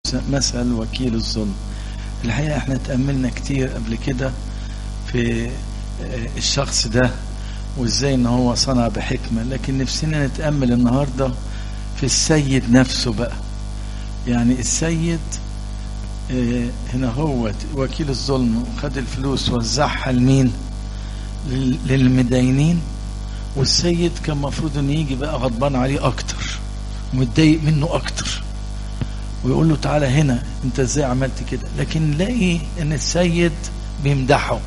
مثل وكيل الظلم الحقيقة احنا تأملنا كتير قبل كده في الشخص ده وازاي ان هو صنع بحكمة لكن نفسنا نتأمل النهاردة في السيد نفسه بقى يعني السيد هنا هو وكيل الظلم وخد الفلوس وزعها لمين للمدينين والسيد كان المفروض انه يجي بقى غضبان عليه اكتر ومتضايق منه اكتر ويقول له تعالى هنا انت ازاي عملت كده لكن نلاقي ان السيد بيمدحه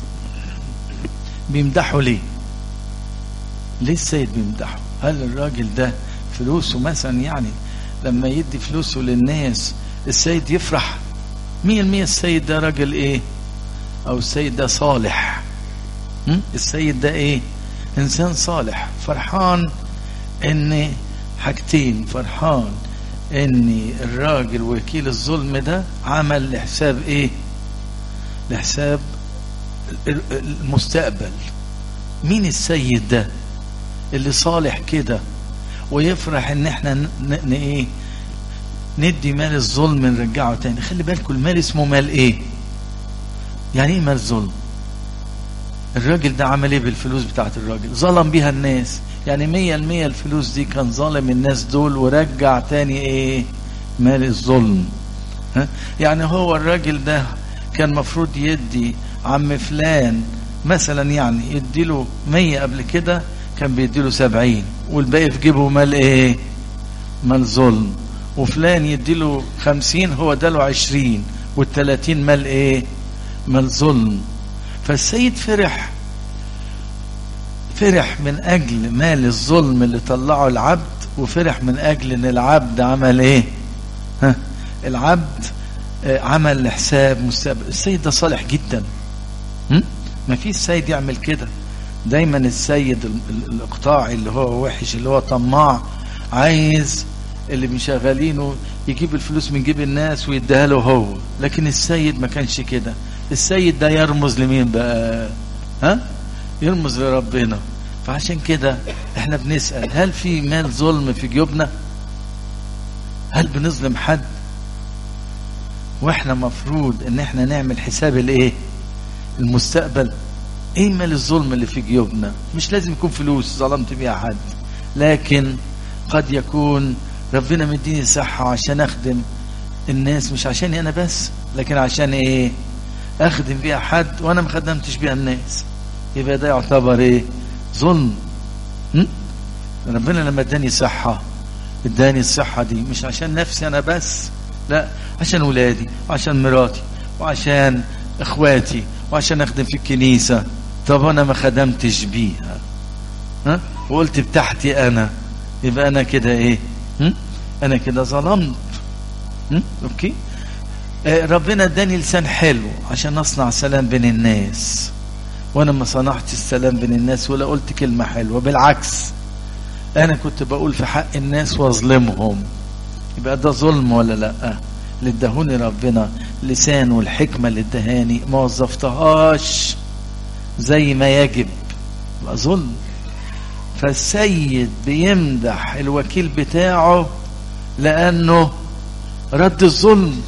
بيمدحه ليه ليه السيد بيمدحه هل الراجل ده فلوسه مثلا يعني لما يدي فلوسه للناس السيد يفرح مية المية السيد ده راجل ايه او السيد ده صالح السيد ده ايه انسان صالح فرحان ان حاجتين فرحان ان الراجل وكيل الظلم ده عمل لحساب ايه لحساب المستقبل مين السيد ده اللي صالح كده ويفرح ان احنا ن... ن... ايه ندي مال الظلم نرجعه تاني خلي بالكم المال اسمه مال ايه يعني ايه مال ظلم الراجل ده عمل ايه بالفلوس بتاعت الراجل ظلم بيها الناس يعني مية المية الفلوس دي كان ظالم الناس دول ورجع تاني ايه مال الظلم ها؟ يعني هو الراجل ده كان مفروض يدي عم فلان مثلا يعني يديله مية قبل كده كان بيديله سبعين والباقي في جيبه مال ايه مال ظلم وفلان يديله خمسين هو اداله عشرين والتلاتين مال ايه مال ظلم فالسيد فرح فرح من اجل مال الظلم اللي طلعه العبد وفرح من اجل ان العبد عمل ايه ها العبد عمل حساب مستقبل السيد ده صالح جدا ما فيش سيد يعمل كده دايما السيد الاقطاعي اللي هو وحش اللي هو طماع عايز اللي مشغلينه يجيب الفلوس من جيب الناس ويديها له هو لكن السيد ما كانش كده السيد ده يرمز لمين بقى ها يرمز لربنا فعشان كده احنا بنسأل هل في مال ظلم في جيوبنا هل بنظلم حد واحنا مفروض ان احنا نعمل حساب الايه المستقبل ايه مال الظلم اللي في جيوبنا مش لازم يكون فلوس ظلمت بيها حد لكن قد يكون ربنا مديني صحة عشان اخدم الناس مش عشاني انا بس لكن عشان ايه اخدم بيها حد وانا ما خدمتش بيها الناس يبقى ده يعتبر ايه ظلم م? ربنا لما اداني صحة اداني الصحة دي مش عشان نفسي انا بس لا عشان ولادي وعشان مراتي وعشان اخواتي وعشان اخدم في الكنيسة طب انا ما خدمتش بيها ها وقلت بتاعتي انا يبقى انا كده ايه م? انا كده ظلمت م? اوكي آه ربنا اداني لسان حلو عشان اصنع سلام بين الناس وانا ما صنعتش السلام بين الناس ولا قلت كلمة حلوة بالعكس انا كنت بقول في حق الناس واظلمهم يبقى ده ظلم ولا لا اللي ادهوني ربنا لسان والحكمة اللي ادهاني ما وظفتهاش زي ما يجب يبقى ظلم فالسيد بيمدح الوكيل بتاعه لانه رد الظلم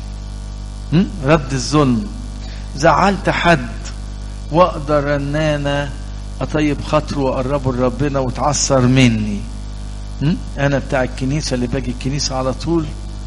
رد الظلم زعلت حد واقدر ان انا اطيب خاطره واقربه لربنا وتعثر مني انا بتاع الكنيسه اللي باجي الكنيسه على طول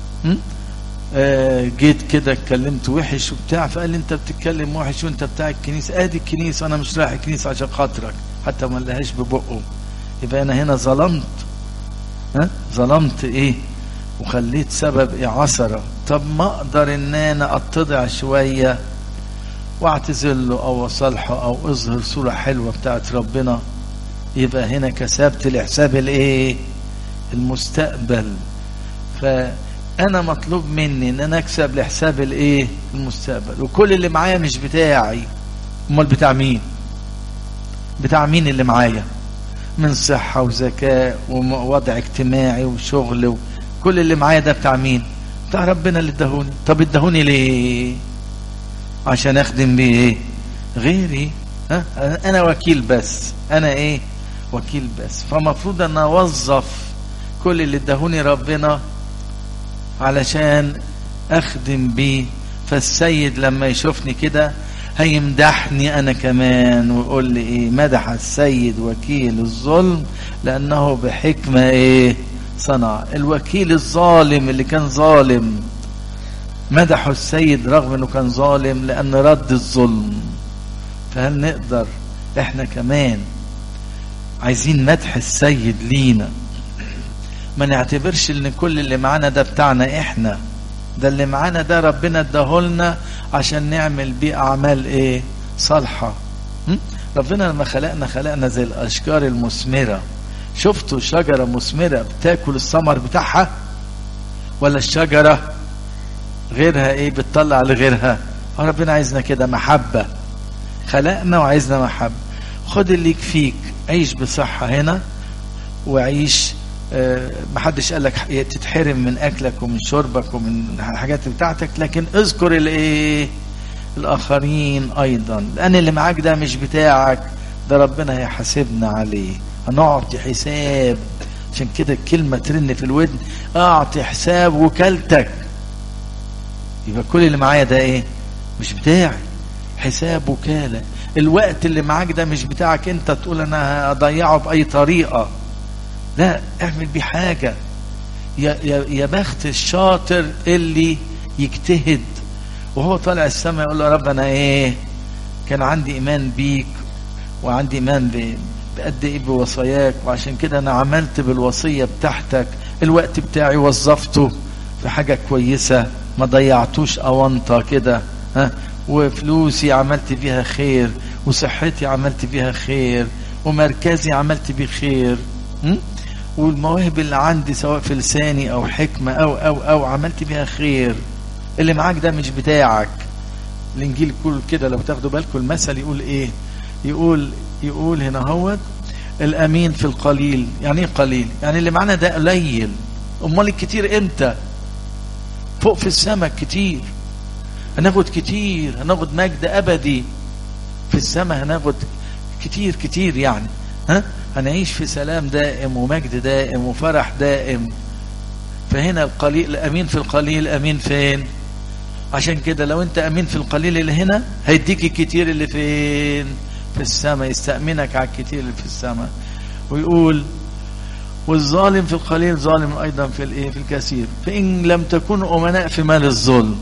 آه جيت كده اتكلمت وحش وبتاع فقال لي انت بتتكلم وحش وانت بتاع الكنيسه ادي الكنيسه انا مش رايح الكنيسه عشان خاطرك حتى ما لهاش ببقه يبقى انا هنا ظلمت ها ظلمت ايه وخليت سبب ايه عثره طب ما اقدر ان انا اتضع شويه واعتذر له او اصالحه او اظهر صوره حلوه بتاعت ربنا يبقى هنا كسبت لحساب الايه المستقبل فانا مطلوب مني ان انا اكسب لحساب الايه المستقبل وكل اللي معايا مش بتاعي امال بتاع مين بتاع مين اللي معايا من صحة وذكاء ووضع اجتماعي وشغل وكل اللي معايا ده بتاع مين بتاع ربنا اللي ادهوني طب ادهوني ليه عشان اخدم بيه ايه غيري ها انا وكيل بس انا ايه وكيل بس فمفروض ان اوظف كل اللي ادهوني ربنا علشان اخدم بيه فالسيد لما يشوفني كده هيمدحني انا كمان ويقول لي ايه مدح السيد وكيل الظلم لانه بحكمة ايه صنع الوكيل الظالم اللي كان ظالم مدحه السيد رغم انه كان ظالم لان رد الظلم فهل نقدر احنا كمان عايزين مدح السيد لينا ما نعتبرش ان كل اللي معانا ده بتاعنا احنا ده اللي معانا ده ربنا اداهولنا عشان نعمل بيه اعمال ايه صالحه ربنا لما خلقنا خلقنا زي الاشجار المثمره شفتوا شجره مثمره بتاكل الثمر بتاعها ولا الشجره غيرها ايه بتطلع لغيرها ربنا عايزنا كده محبه خلقنا وعايزنا محبه خد اللي يكفيك عيش بصحه هنا وعيش أه محدش قال لك تتحرم من اكلك ومن شربك ومن الحاجات بتاعتك لكن اذكر الايه الاخرين ايضا لان اللي معاك ده مش بتاعك ده ربنا هيحاسبنا عليه هنعطي حساب عشان كده الكلمه ترن في الودن اعطي حساب وكالتك يبقى كل اللي معايا ده ايه مش بتاعي حساب وكاله الوقت اللي معاك ده مش بتاعك انت تقول انا هضيعه باي طريقه لا اعمل بيه حاجة يا, يا, يا بخت الشاطر اللي يجتهد وهو طالع السماء يقول له رب انا ايه كان عندي ايمان بيك وعندي ايمان بقد ايه بوصاياك وعشان كده انا عملت بالوصية بتاعتك الوقت بتاعي وظفته في حاجة كويسة ما ضيعتوش اونطة كده ها وفلوسي عملت بيها خير وصحتي عملت بيها خير ومركزي عملت بيه خير م? والمواهب اللي عندي سواء في لساني او حكمة او او او عملت بيها خير اللي معاك ده مش بتاعك الانجيل كل كده لو تاخدوا بالكم المثل يقول ايه يقول يقول هنا هوت الامين في القليل يعني ايه قليل يعني اللي معانا ده قليل امال الكتير امتى فوق في السماء كتير هناخد كتير هناخد مجد ابدي في السماء هناخد كتير كتير يعني ها هنعيش في سلام دائم ومجد دائم وفرح دائم فهنا القليل الامين في القليل امين فين عشان كده لو انت امين في القليل اللي هنا هيديك الكتير اللي فين في السماء يستأمنك على الكتير اللي في السماء ويقول والظالم في القليل ظالم ايضا في الايه في الكثير فان لم تكونوا امناء في مال الظلم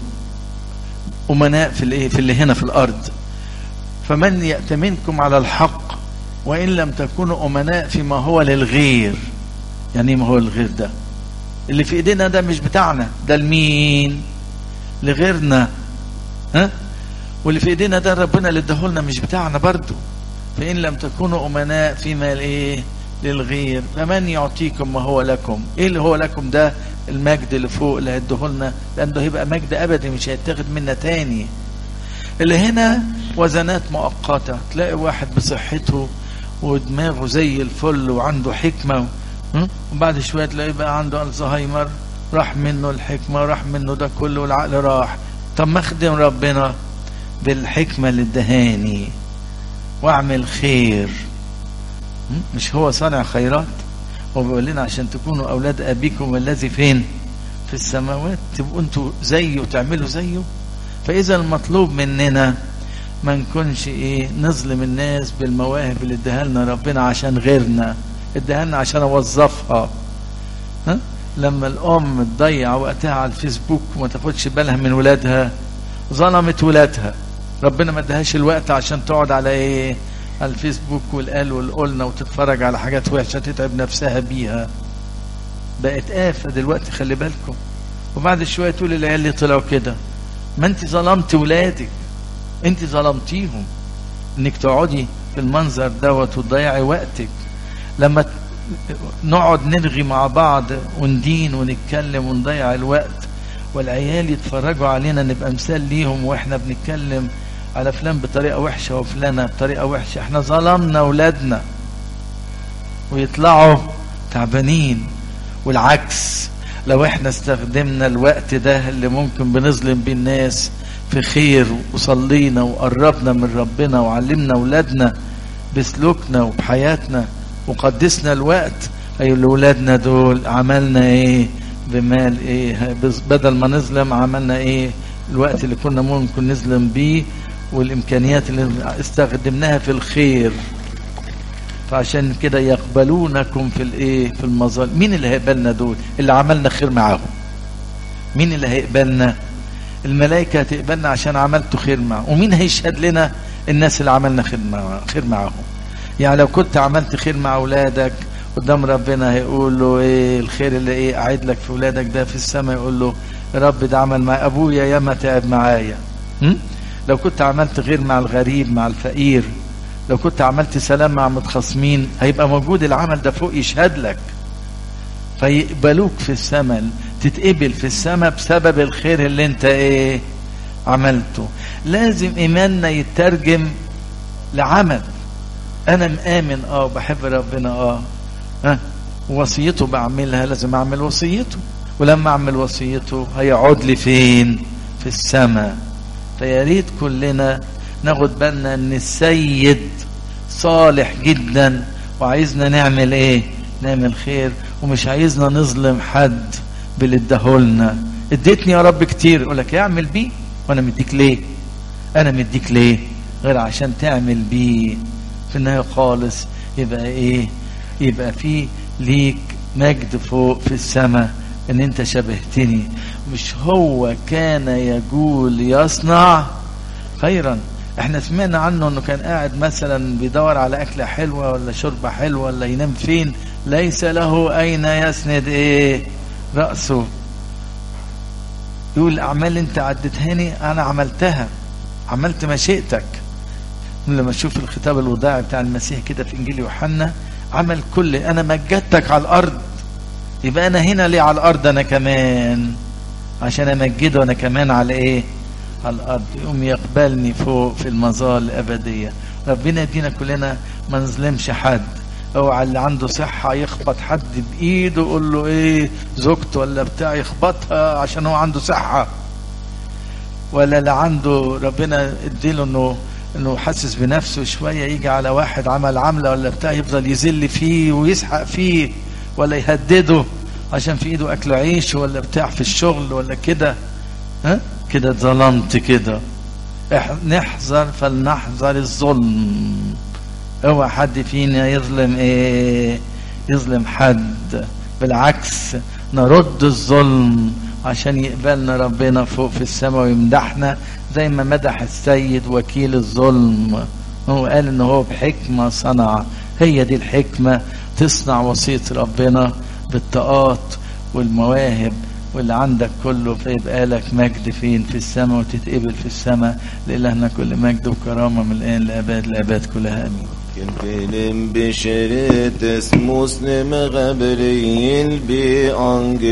امناء في الايه في اللي هنا في الارض فمن يأتمنكم على الحق وإن لم تكونوا أمناء فيما هو للغير يعني ما هو الغير ده اللي في ايدينا ده مش بتاعنا ده لمين لغيرنا ها واللي في ايدينا ده ربنا اللي اداهولنا مش بتاعنا برضو فإن لم تكونوا أمناء فيما الايه للغير فمن يعطيكم ما هو لكم ايه اللي هو لكم ده المجد اللي فوق اللي هيديهولنا لانه هيبقى مجد ابدي مش هيتاخد منا تاني اللي هنا وزنات مؤقتة تلاقي واحد بصحته ودماغه زي الفل وعنده حكمة وبعد شوية تلاقيه بقى عنده الزهايمر راح منه الحكمة راح منه ده كله والعقل راح طب ما اخدم ربنا بالحكمة اللي ادهاني واعمل خير مش هو صانع خيرات هو بيقول لنا عشان تكونوا اولاد ابيكم الذي فين في السماوات تبقوا انتوا زيه وتعملوا زيه فاذا المطلوب مننا ما نكونش ايه نظلم الناس بالمواهب اللي اداها لنا ربنا عشان غيرنا اداها لنا عشان اوظفها ها لما الام تضيع وقتها على الفيسبوك وما تاخدش بالها من ولادها ظلمت ولادها ربنا ما اداهاش الوقت عشان تقعد على ايه على الفيسبوك والقال والقلنا وتتفرج على حاجات وحشه تتعب نفسها بيها بقت آفة دلوقتي خلي بالكم وبعد شوية تقول العيال اللي طلعوا كده ما انت ظلمت ولادك انت ظلمتيهم انك تقعدي في المنظر دوت وتضيعي وقتك لما نقعد نرغي مع بعض وندين ونتكلم ونضيع الوقت والعيال يتفرجوا علينا نبقى مثال ليهم واحنا بنتكلم على فلان بطريقة وحشة وفلانة بطريقة وحشة احنا ظلمنا ولادنا ويطلعوا تعبانين والعكس لو احنا استخدمنا الوقت ده اللي ممكن بنظلم بيه الناس في خير وصلينا وقربنا من ربنا وعلمنا اولادنا بسلوكنا وبحياتنا وقدسنا الوقت اي اولادنا دول عملنا ايه بمال ايه بس- بدل ما نظلم عملنا ايه الوقت اللي كنا ممكن نظلم بيه والامكانيات اللي استخدمناها في الخير فعشان كده يقبلونكم في الايه في المظالم مين اللي هيقبلنا دول اللي عملنا خير معاهم مين اللي هيقبلنا الملائكة هتقبلنا عشان عملت خير معهم ومين هيشهد لنا الناس اللي عملنا خير مع خير معاهم يعني لو كنت عملت خير مع اولادك قدام ربنا هيقول له ايه الخير اللي ايه قاعد لك في اولادك ده في السماء يقول له يا رب ده عمل مع ابويا ياما تعب معايا م? لو كنت عملت غير مع الغريب مع الفقير لو كنت عملت سلام مع متخاصمين هيبقى موجود العمل ده فوق يشهد لك فيقبلوك في السماء تتقبل في السماء بسبب الخير اللي انت ايه عملته لازم ايماننا يترجم لعمل انا مآمن اه وبحب ربنا اه ها وصيته بعملها لازم اعمل وصيته ولما اعمل وصيته هيقعد لي فين في السماء فيا ريت كلنا ناخد بالنا ان السيد صالح جدا وعايزنا نعمل ايه نعمل خير ومش عايزنا نظلم حد باللي اداهولنا اديتني يا رب كتير يقول لك اعمل بيه وانا مديك ليه انا مديك ليه غير عشان تعمل بيه في النهايه خالص يبقى ايه يبقى في ليك مجد فوق في السماء ان انت شبهتني مش هو كان يقول يصنع خيرا احنا سمعنا عنه انه كان قاعد مثلا بيدور على اكله حلوه ولا شوربه حلوه ولا ينام فين ليس له اين يسند ايه راسه يقول الاعمال اللي انت عدتهاني انا عملتها عملت مشيئتك لما اشوف الخطاب الوداعي بتاع المسيح كده في انجيل يوحنا عمل كل انا مجدتك على الارض يبقى انا هنا ليه على الارض انا كمان عشان امجده انا كمان على ايه على الارض يقوم يقبلني فوق في المظال الابديه ربنا يدينا كلنا ما نظلمش حد اوعى اللي عنده صحة يخبط حد بإيده يقول له إيه زوجته ولا بتاع يخبطها عشان هو عنده صحة ولا اللي عنده ربنا اديله إنه إنه حاسس بنفسه شوية يجي على واحد عمل عملة ولا بتاع يفضل يذل فيه ويسحق فيه ولا يهدده عشان في إيده أكل عيش ولا بتاع في الشغل ولا كده ها كده ظلمت كده إح- نحذر فلنحذر الظلم اوعى حد فينا يظلم ايه يظلم حد بالعكس نرد الظلم عشان يقبلنا ربنا فوق في السماء ويمدحنا زي ما مدح السيد وكيل الظلم هو قال ان هو بحكمة صنع هي دي الحكمة تصنع وصية ربنا بالطاقات والمواهب واللي عندك كله فيبقى لك مجد فين في السماء وتتقبل في السماء لإلهنا كل مجد وكرامة من الآن لأباد الآباد كلها آمين Benim beşerites Muslim Gabriel bir ange